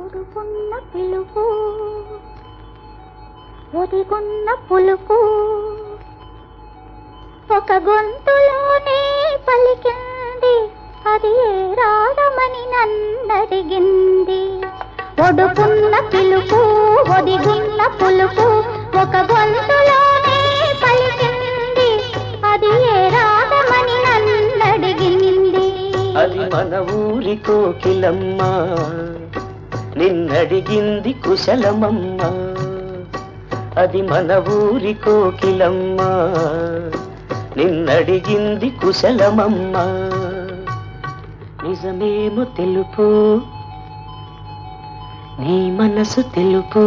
ఒడుకున్న పిలుపు ఒదిగున్న పులుపు ఒక గొంతులోనే పలికింది అది ఏ రాగమని నన్నడిగింది ఒడుకున్న పిలుపు ఒదిగున్న పులుపు ఒక గొంతులోనే పలికింది అది ఏ రాగమని నన్నడిగింది అది మన ఊరి కోకిలమ్మ నిన్నడిగింది కుశలమమ్మ అది మన ఊరి కోకిలమ్మ నిన్నడిగింది కుశలమమ్మ నిజమేమో తెలుపు నీ మనసు తెలుపు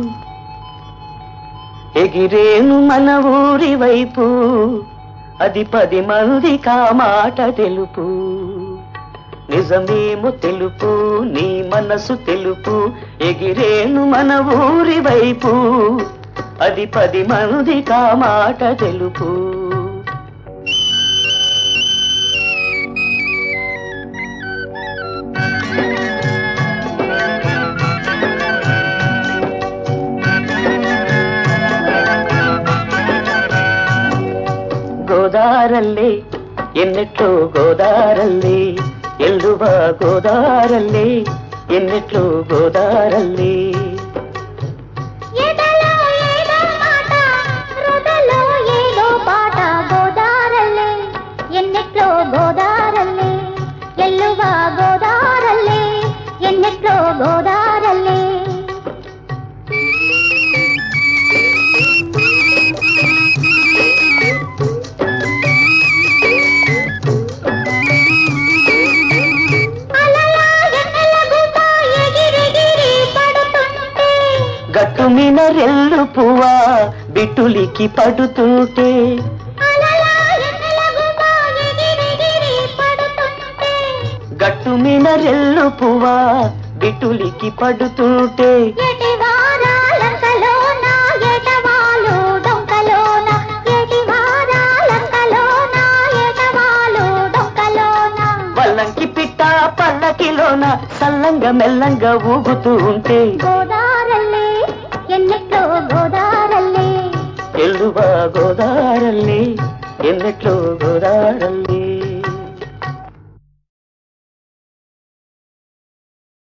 ఎగిరేను మన ఊరి వైపు అది పది మంది మాట తెలుపు నిజమేమో తెలుపు నీ మనసు తెలుపు ఎగిరేను మన ఊరి వైపు అది పది మంది మాట తెలుపు ಗೋದಾರಲ್ಲೇ ಎನ್ನೆಟ್ಟೋ ಗೋದಾರಲ್ಲೇ ಎಳ್ಳುವ ಗೋದಾರಲ್ಲೇ ಎನ್ನೆಟ್ಲು ಗೋದಾರಲ್ಲೇ ఎదలో ఏదో మాట హృదలో ఏదో పాట గోదారల్లే ఎన్నెట్లో గోదారల్లే ఎల్లువ గోదారల్లే ఎన్నెట్లో గోదారల్లే అలలా ఎన్నెల గుమ్మ ఎగిరెగిరి పడుతుంటే గట్టు మీద రెల్లు పువ్వా బిట్టులికి పడుతుంటే అలలా ఎన్నెల గుమ్మ ఎగిరెగిరి పడుతుంటే గట్టు మీద రెల్లు పువ్వా బిట్టులికి పడుతుంటే ఎటి వారాలంకలోన ఎటవాలు డొంకలోన ఎటి వారాలంకలోన ఎటవాలు డొంకలోన వల్లంకి పిట్ట పల్లకిలోన సల్లంగా మెల్లంగా ఊగుతూ ఉంటే గోదారల్లే ఎన్నెట్లో గోదారల్లే ఎల్లువ గోదారల్లి ఎన్నెట్లో గోదారల్లి